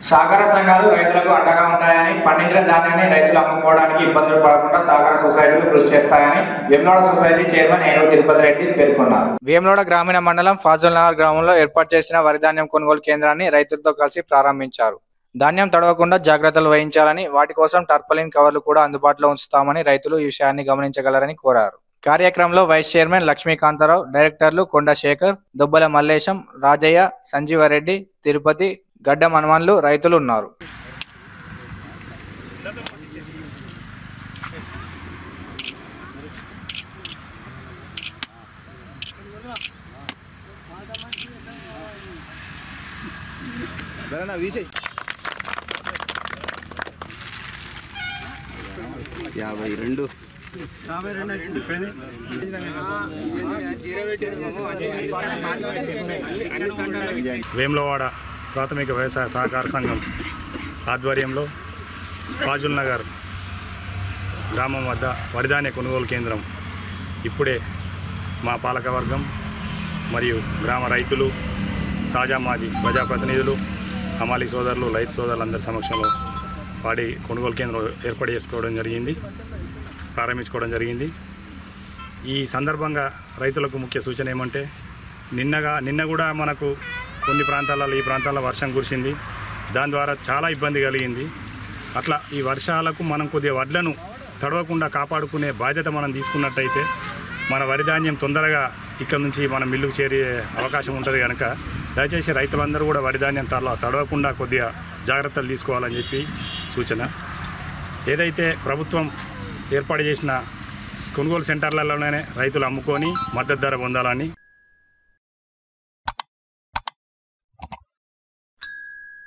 సహకార సంఘాలు రైతులకు అండగా ఉంటాయని పండించిన ధాన్యాన్ని రైతులు అమ్ముకోవడానికి ఇబ్బందులు పడకుండా సహకార సొసైటీలు కృషి చేస్తాయని వేములవాడ సొసైటీ చైర్మన్ ఏనుగు తిరుపతి రెడ్డి పేర్కొన్నారు వేములవాడ గ్రామీణ మండలం ఫాజుల్ నగర్ గ్రామంలో ఏర్పాటు చేసిన వరి ధాన్యం కొనుగోలు కేంద్రాన్ని రైతులతో కలిసి ప్రారంభించారు ధాన్యం తడవకుండా జాగ్రత్తలు వహించాలని వాటి కోసం టర్పలిన్ కవర్లు కూడా అందుబాటులో ఉంచుతామని రైతులు ఈ విషయాన్ని గమనించగలరని కోరారు కార్యక్రమంలో వైస్ చైర్మన్ లక్ష్మీకాంతారావు డైరెక్టర్లు కొండ శేఖర్ దుబ్బల మల్లేశం రాజయ్య సంజీవరెడ్డి తిరుపతి గడ్డ హనుమాన్లు రైతులు ఉన్నారు యాభై రెండు వేములవాడ ప్రాథమిక వ్యవసాయ సహకార సంఘం ఆధ్వర్యంలో ఫాజుల్ నగర్ గ్రామం వద్ద వరిధాన్య కొనుగోలు కేంద్రం ఇప్పుడే మా పాలకవర్గం మరియు గ్రామ రైతులు తాజా మాజీ ప్రజాప్రతినిధులు హమాలి సోదరులు రైతు సోదరులందరి సమక్షంలో వాడి కొనుగోలు కేంద్రం ఏర్పాటు చేసుకోవడం జరిగింది ప్రారంభించుకోవడం జరిగింది ఈ సందర్భంగా రైతులకు ముఖ్య సూచన ఏమంటే నిన్నగా నిన్న కూడా మనకు కొన్ని ప్రాంతాలలో ఈ ప్రాంతాల్లో వర్షం కురిసింది దాని ద్వారా చాలా ఇబ్బంది కలిగింది అట్లా ఈ వర్షాలకు మనం కొద్దిగా వడ్లను తడవకుండా కాపాడుకునే బాధ్యత మనం తీసుకున్నట్టయితే మన వరి ధాన్యం తొందరగా ఇక్కడ నుంచి మన మిల్లుకు చేరే అవకాశం ఉంటుంది కనుక దయచేసి రైతులందరూ కూడా వరి ధాన్యం తల తడవకుండా కొద్దిగా జాగ్రత్తలు తీసుకోవాలని చెప్పి సూచన ఏదైతే ప్రభుత్వం ఏర్పాటు చేసిన కొనుగోలు సెంటర్లలోనే రైతులు అమ్ముకొని మద్దతు ధర పొందాలని